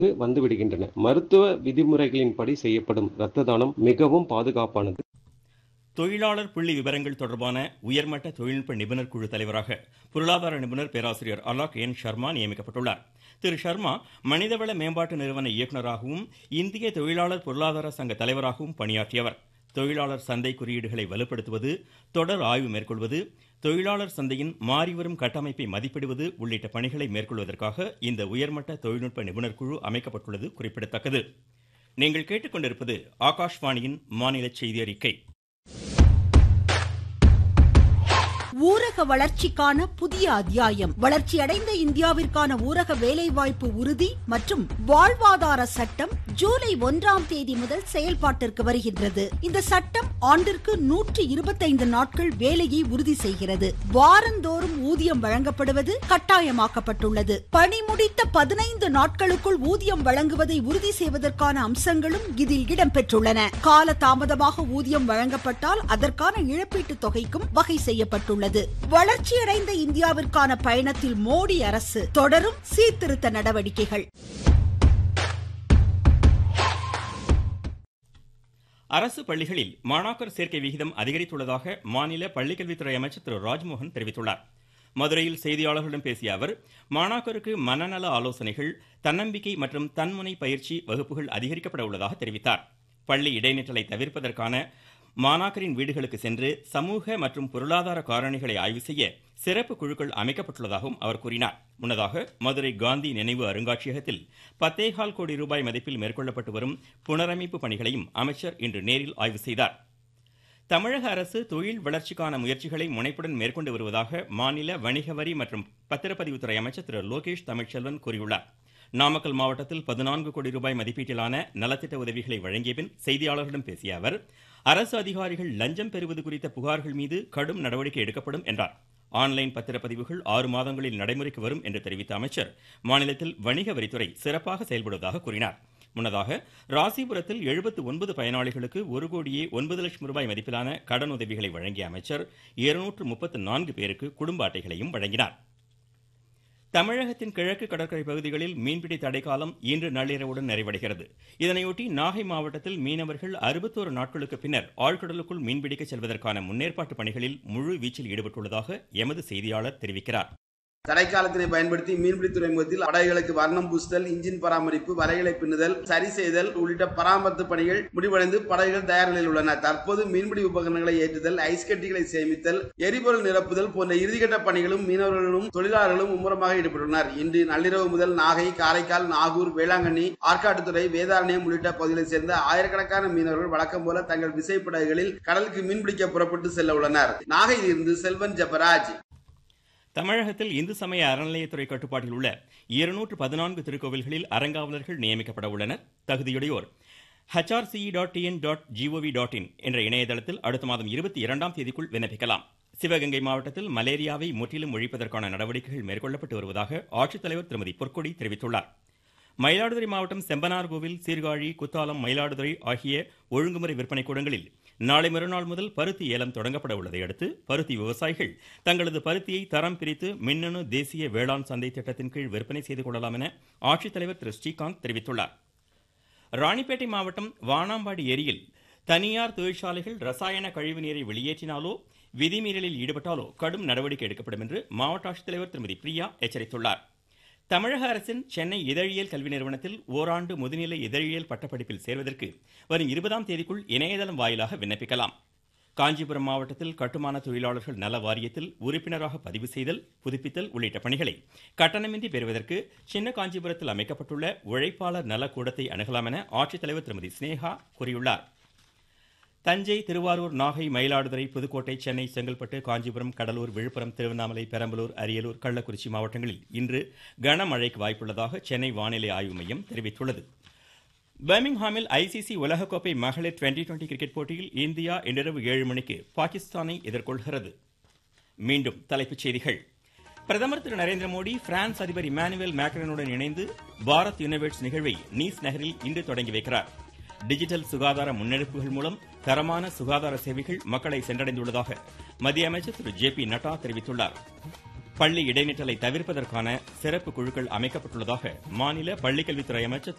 வந்து விடுகின்றன மருத்துவ விதிமுறைகளின்படி செய்யப்படும் இரத்த தானம் மிகவும் பாதுகாப்பானது தொழிலாளர் புள்ளி விவரங்கள் தொடர்பான உயர்மட்ட தொழில்நுட்ப நிபுணர் குழு தலைவராக பொருளாதார நிபுணர் பேராசிரியர் அலாக் என் சர்மா நியமிக்கப்பட்டுள்ளார் திரு சர்மா மனிதவள மேம்பாட்டு நிறுவன இயக்குநராகவும் இந்திய தொழிலாளர் பொருளாதார சங்க தலைவராகவும் பணியாற்றியவர் தொழிலாளர் சந்தை குறியீடுகளை வலுப்படுத்துவது தொடர் ஆய்வு மேற்கொள்வது தொழிலாளர் சந்தையின் மாறிவரும் கட்டமைப்பை மதிப்பிடுவது உள்ளிட்ட பணிகளை மேற்கொள்வதற்காக இந்த உயர்மட்ட தொழில்நுட்ப நிபுணர் குழு அமைக்கப்பட்டுள்ளது குறிப்பிடத்தக்கது நீங்கள் கேட்டுக்கொண்டிருப்பது ஆகாஷ்வாணியின் மாநில செய்தி அறிக்கை ஊரக வளர்ச்சிக்கான புதிய அத்தியாயம் வளர்ச்சியடைந்த இந்தியாவிற்கான ஊரக வேலைவாய்ப்பு உறுதி மற்றும் வாழ்வாதார சட்டம் ஜூலை ஒன்றாம் தேதி முதல் செயல்பாட்டிற்கு வருகின்றது இந்த சட்டம் ஆண்டிற்கு நூற்றி இருபத்தைந்து நாட்கள் வேலையை உறுதி செய்கிறது வாரந்தோறும் ஊதியம் வழங்கப்படுவது கட்டாயமாக்கப்பட்டுள்ளது பணி முடித்த பதினைந்து நாட்களுக்குள் ஊதியம் வழங்குவதை உறுதி செய்வதற்கான அம்சங்களும் இதில் இடம்பெற்றுள்ளன கால தாமதமாக ஊதியம் வழங்கப்பட்டால் அதற்கான இழப்பீட்டுத் தொகைக்கும் வகை செய்யப்பட்டுள்ளது உள்ளது வளர்ச்சியடைந்த இந்தியாவிற்கான பயணத்தில் மோடி அரசு தொடரும் சீர்திருத்த நடவடிக்கைகள் அரசு பள்ளிகளில் மாணாக்கர் சேர்க்கை விகிதம் அதிகரித்துள்ளதாக மாநில பள்ளிக்கல்வித்துறை அமைச்சர் திரு ராஜ்மோகன் தெரிவித்துள்ளார் மதுரையில் செய்தியாளர்களிடம் பேசிய அவர் மாணாக்கருக்கு மனநல ஆலோசனைகள் தன்னம்பிக்கை மற்றும் தன்முனை பயிற்சி வகுப்புகள் அதிகரிக்கப்பட உள்ளதாக தெரிவித்தார் பள்ளி இடைநிற்றலை தவிர்ப்பதற்கான மாணாக்கரின் வீடுகளுக்கு சென்று சமூக மற்றும் பொருளாதார காரணிகளை ஆய்வு செய்ய சிறப்பு குழுக்கள் அமைக்கப்பட்டுள்ளதாகவும் அவர் கூறினார் முன்னதாக மதுரை காந்தி நினைவு அருங்காட்சியகத்தில் பத்தேகால் கோடி ரூபாய் மதிப்பில் மேற்கொள்ளப்பட்டு வரும் புனரமைப்பு பணிகளையும் அமைச்சர் இன்று நேரில் ஆய்வு செய்தார் தமிழக அரசு தொழில் வளர்ச்சிக்கான முயற்சிகளை முனைப்புடன் மேற்கொண்டு வருவதாக மாநில வணிக வரி மற்றும் பத்திரப்பதிவுத்துறை அமைச்சர் திரு லோகேஷ் தமிழ்ச்செல்வன் கூறியுள்ளார் நாமக்கல் மாவட்டத்தில் பதினான்கு கோடி ரூபாய் மதிப்பீட்டிலான நலத்திட்ட உதவிகளை வழங்கிய பின் செய்தியாளர்களிடம் பேசிய அவர் அரசு அதிகாரிகள் லஞ்சம் பெறுவது குறித்த புகார்கள் மீது கடும் நடவடிக்கை எடுக்கப்படும் என்றார் ஆன்லைன் பத்திரப்பதிவுகள் ஆறு மாதங்களில் நடைமுறைக்கு வரும் என்று தெரிவித்த அமைச்சர் மாநிலத்தில் வணிக வரித்துறை சிறப்பாக செயல்படுவதாக கூறினார் முன்னதாக ராசிபுரத்தில் எழுபத்து ஒன்பது பயனாளிகளுக்கு ஒரு கோடியே ஒன்பது லட்சம் ரூபாய் மதிப்பிலான கடன் உதவிகளை வழங்கிய அமைச்சர் இருநூற்று முப்பத்து நான்கு பேருக்கு குடும்ப அட்டைகளையும் வழங்கினார் தமிழகத்தின் கிழக்கு கடற்கரை பகுதிகளில் மீன்பிடி தடைக்காலம் இன்று நள்ளிரவுடன் நிறைவடைகிறது இதனையொட்டி நாகை மாவட்டத்தில் மீனவர்கள் அறுபத்தோரு நாட்களுக்கு பின்னர் ஆழ்கடலுக்குள் மீன்பிடிக்க செல்வதற்கான முன்னேற்பாட்டு பணிகளில் முழு வீச்சில் ஈடுபட்டுள்ளதாக எமது செய்தியாளர் தெரிவிக்கிறார் தடைக்காலத்தினை பயன்படுத்தி மீன்பிடி துறைமுகத்தில் படகுகளுக்கு வர்ணம் பூசுதல் இன்ஜின் பராமரிப்பு வலைகளை பின்னுதல் சரி செய்தல் உள்ளிட்ட பராமரிப்பு பணிகள் முடிவடைந்து படகுகள் தயார் நிலையில் உள்ளன தற்போது மீன்பிடி உபகரணங்களை ஏற்றுதல் ஐஸ் கட்டிகளை சேமித்தல் எரிபொருள் நிரப்புதல் போன்ற இறுதிக்கட்ட பணிகளும் மீனவர்களும் தொழிலாளர்களும் மும்முரமாக ஈடுபட்டுள்ளனர் இன்று நள்ளிரவு முதல் நாகை காரைக்கால் நாகூர் வேளாங்கண்ணி ஆற்காட்டுத்துறை வேதாரண்யம் உள்ளிட்ட பகுதிகளைச் சேர்ந்த ஆயிரக்கணக்கான மீனவர்கள் வழக்கம் போல தங்கள் விசைப்படகுகளில் கடலுக்கு மீன்பிடிக்க புறப்பட்டு செல்ல உள்ளனர் நாகையிலிருந்து செல்வன் ஜபராஜ் தமிழகத்தில் இந்து சமய அறநிலையத்துறை கட்டுப்பாட்டில் உள்ள இருநூற்று பதினான்கு திருக்கோவில்களில் அறங்காவலர்கள் நியமிக்கப்பட உள்ளனர் தகுதியுடையோர் HRCE dot TN dot GOV dot in என்ற இணையதளத்தில் அடுத்த மாதம் இருபத்தி இரண்டாம் தேதிக்குள் விண்ணப்பிக்கலாம் சிவகங்கை மாவட்டத்தில் மலேரியாவை முற்றிலும் ஒழிப்பதற்கான நடவடிக்கைகள் மேற்கொள்ளப்பட்டு வருவதாக ஆட்சித்தலைவர் திருமதி பொற்கொடி தெரிவித்துள்ளார் மயிலாடுதுறை மாவட்டம் செம்பனார்கோவில் சீர்காழி குத்தாலம் மயிலாடுதுறை ஆகிய ஒழுங்குமுறை விற்பனை கூடங்களில் நாளை மறுநாள் முதல் பருத்தி ஏலம் தொடங்கப்பட உள்ளதை அடுத்து பருத்தி விவசாயிகள் தங்களது பருத்தியை தரம் பிரித்து மின்னணு தேசிய வேளாண் சந்தை திட்டத்தின் கீழ் விற்பனை செய்து கொள்ளலாம் என ஆட்சித்தலைவர் திரு ஸ்ரீகாந்த் தெரிவித்துள்ளார் ராணிப்பேட்டை மாவட்டம் வானாம்பாடி ஏரியில் தனியார் தொழிற்சாலைகள் ரசாயன கழிவு நீரை வெளியேற்றினாலோ விதிமீறலில் ஈடுபட்டாலோ கடும் நடவடிக்கை எடுக்கப்படும் என்று மாவட்ட ஆட்சித்தலைவர் திருமதி பிரியா எச்சரித்துள்ளார் தமிழக அரசின் சென்னை இதழியல் கல்வி நிறுவனத்தில் ஓராண்டு முதுநிலை இதழியல் பட்டப்படிப்பில் சேர்வதற்கு வரும் இருபதாம் தேதிக்குள் இணையதளம் வாயிலாக விண்ணப்பிக்கலாம் காஞ்சிபுரம் மாவட்டத்தில் கட்டுமான தொழிலாளர்கள் நல வாரியத்தில் உறுப்பினராக பதிவு செய்தல் புதுப்பித்தல் உள்ளிட்ட பணிகளை கட்டணமின்றி பெறுவதற்கு சின்ன காஞ்சிபுரத்தில் அமைக்கப்பட்டுள்ள உழைப்பாளர் நல கூடத்தை அணுகலாம் என ஆட்சித்தலைவர் திருமதி ஸ்னேகா கூறியுள்ளார் தஞ்சை திருவாரூர் நாகை மயிலாடுதுறை புதுக்கோட்டை சென்னை செங்கல்பட்டு காஞ்சிபுரம் கடலூர் விழுப்புரம் திருவண்ணாமலை பெரம்பலூர் அரியலூர் கள்ளக்குறிச்சி மாவட்டங்களில் இன்று கனமழைக்கு வாய்ப்புள்ளதாக சென்னை வானிலை ஆய்வு மையம் தெரிவித்துள்ளது பர்மிங்ஹாமில் ஐசிசி உலகக்கோப்பை மகளிர் டுவெண்டி டுவெண்டி கிரிக்கெட் போட்டியில் இந்தியா இன்றிரவு ஏழு மணிக்கு பாகிஸ்தானை எதிர்கொள்கிறது மீண்டும் தலைப்புச் செய்திகள் பிரதமர் திரு நரேந்திர மோடி பிரான்ஸ் அதிபர் இமானுவேல் மேக்ரனுடன் இணைந்து பாரத் யுனிவர்ஸ் நிகழ்வை நீஸ் நகரில் இன்று தொடங்கி வைக்கிறார் டிஜிட்டல் சுகாதார முன்னெடுப்புகள் மூலம் தரமான சுகாதார சேவைகள் மக்களை சென்றடைந்துள்ளதாக மத்திய அமைச்சர் திரு ஜே பி நட்டா தெரிவித்துள்ளார் பள்ளி இடைநிற்றலை தவிர்ப்பதற்கான சிறப்பு குழுக்கள் அமைக்கப்பட்டுள்ளதாக மாநில பள்ளிக்கல்வித்துறை அமைச்சர் திரு